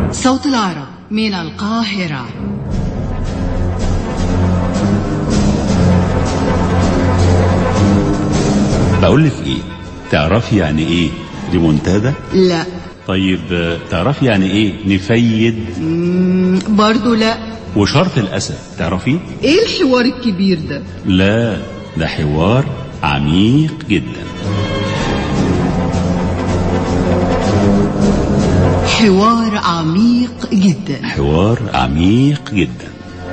صوت العرب من القاهرة بقول لك ايه تعرفي يعني ايه ريمونتادا لا طيب آه، تعرفي يعني ايه نفيد مم، برضو لا وشرط الاسد تعرفي ايه الحوار الكبير ده لا ده حوار عميق جدا حوار عميق جدا حوار عميق جدا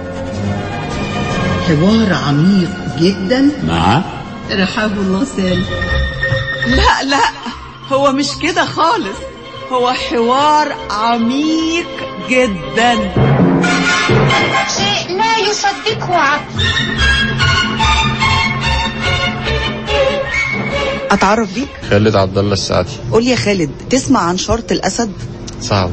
حوار عميق جدا مع رحاب الله سالم لا لا هو مش كده خالص هو حوار عميق جدا شيء لا يصدقه عقل اتعرف بيك خالد عبد الله السعدي قول لي يا خالد تسمع عن شرط الاسد صعبة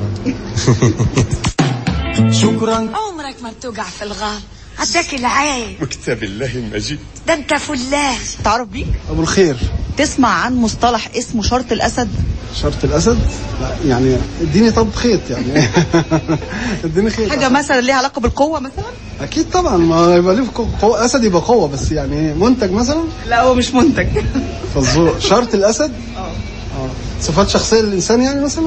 عمرك ما بتوقع في الغال عداك العين وكتاب الله المجيد ده انت فلاح تعرف بيك ابو الخير تسمع عن مصطلح اسمه شرط الاسد شرط الاسد لا يعني اديني طب خيط يعني اديني خيط حاجه مثلا ليها علاقه بالقوه مثلا اكيد طبعا ما يبقى ليه قوة- قوة اسد يبقى قوه بس يعني منتج مثلا لا هو مش منتج فالزور شرط الاسد اه صفات شخصيه للانسان يعني مثلا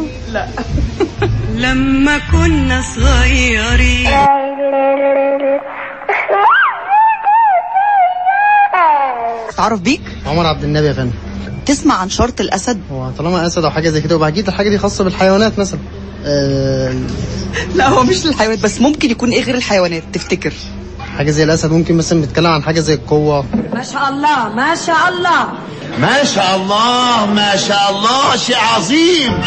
لما كنا صغيرين تعرف بيك عمر عبد النبي يا فندم تسمع عن شرط الاسد هو طالما اسد او حاجه زي كده يبقى اكيد الحاجه دي خاصه بالحيوانات مثلا أه لا هو مش للحيوانات بس ممكن يكون ايه غير الحيوانات تفتكر حاجه زي الاسد ممكن مثلا بيتكلم عن حاجه زي القوه ما شاء الله ما شاء الله ما شاء الله ما شاء الله شيء عظيم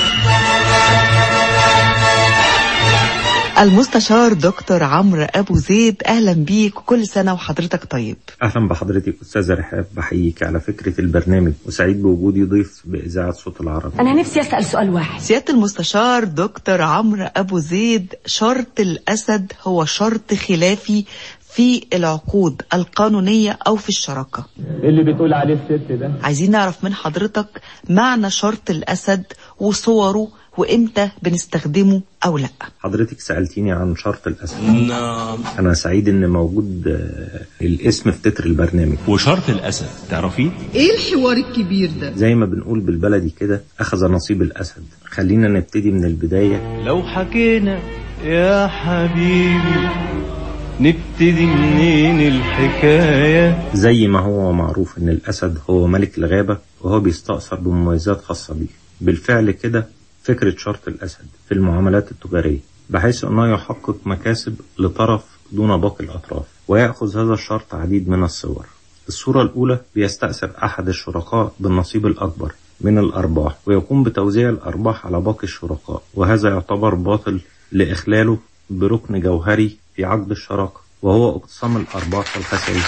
المستشار دكتور عمرو ابو زيد اهلا بيك وكل سنه وحضرتك طيب أهلا بحضرتك أستاذة رحاب بحييك على فكرة البرنامج وسعيد بوجودي ضيف بإذاعة صوت العرب انا نفسي اسال سؤال واحد سيادة المستشار دكتور عمرو أبو زيد شرط الأسد هو شرط خلافي في العقود القانونية أو في الشراكة اللي بتقول عليه الست ده عايزين نعرف من حضرتك معنى شرط الأسد وصوره وإمتى بنستخدمه أو لأ حضرتك سألتيني عن شرط الأسد أنا سعيد إن موجود آه، الاسم في تتر البرنامج وشرط الاسد تعرفي ايه الحوار الكبير ده زي ما بنقول بالبلدي كده أخذ نصيب الأسد خلينا نبتدي من البداية لو حكينا يا حبيبي نبتدي منين الحكاية زي ما هو معروف إن الأسد هو ملك الغابة وهو بيستأثر بمميزات خاصة بيه بالفعل كده فكرة شرط الأسد في المعاملات التجارية بحيث أنه يحقق مكاسب لطرف دون باقي الأطراف ويأخذ هذا الشرط عديد من الصور الصورة الأولى بيستأثر أحد الشركاء بالنصيب الأكبر من الأرباح ويقوم بتوزيع الأرباح على باقي الشركاء وهذا يعتبر باطل لإخلاله بركن جوهري في عقد الشراكة وهو اقتسام الأرباح والخسائر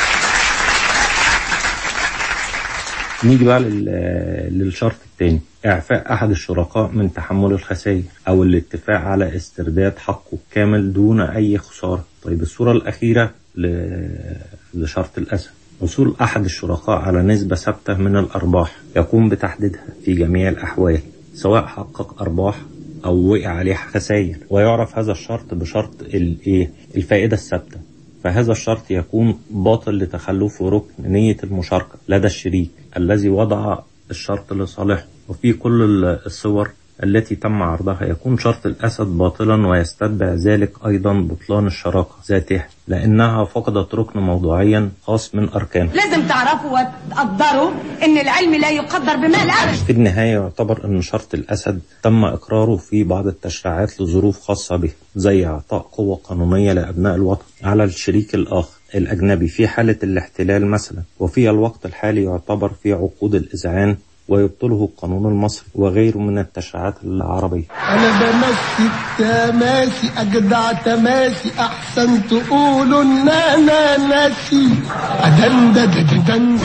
نيجي بقى لل- للشرط الثاني إعفاء أحد الشركاء من تحمل الخسائر أو الاتفاق على استرداد حقه كامل دون أي خسارة طيب الصورة الأخيرة ل- لشرط الأسد وصول أحد الشركاء على نسبة ثابتة من الأرباح يقوم بتحديدها في جميع الأحوال سواء حقق أرباح أو وقع عليه خسائر ويعرف هذا الشرط بشرط الإيه الفائدة الثابتة فهذا الشرط يكون باطل لتخلفه ركن نية المشاركة لدى الشريك الذي وضع الشرط لصالحه وفي كل ال- الصور التي تم عرضها يكون شرط الأسد باطلا ويستتبع ذلك أيضا بطلان الشراكة ذاتها لأنها فقدت ركن موضوعيا خاص من أركانه لازم تعرفوا وتقدروا ان العلم لا يقدر بمال ابدا في النهاية يعتبر أن شرط الأسد تم إقراره في بعض التشريعات لظروف خاصة به زي إعطاء قوة قانونية لأبناء الوطن على الشريك الآخر الأجنبي في حالة الاحتلال مثلا وفي الوقت الحالي يعتبر في عقود الإذعان ويبطله القانون المصري وغيره من التشريعات العربية انا بمسي تماسي اجدع تماسي احسن تقولوا ان انا ناسي أدن دن دن دن دن.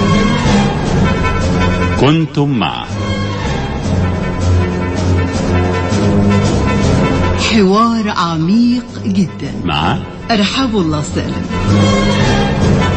كنتم مع حوار عميق جدا مع رحاب الله سالم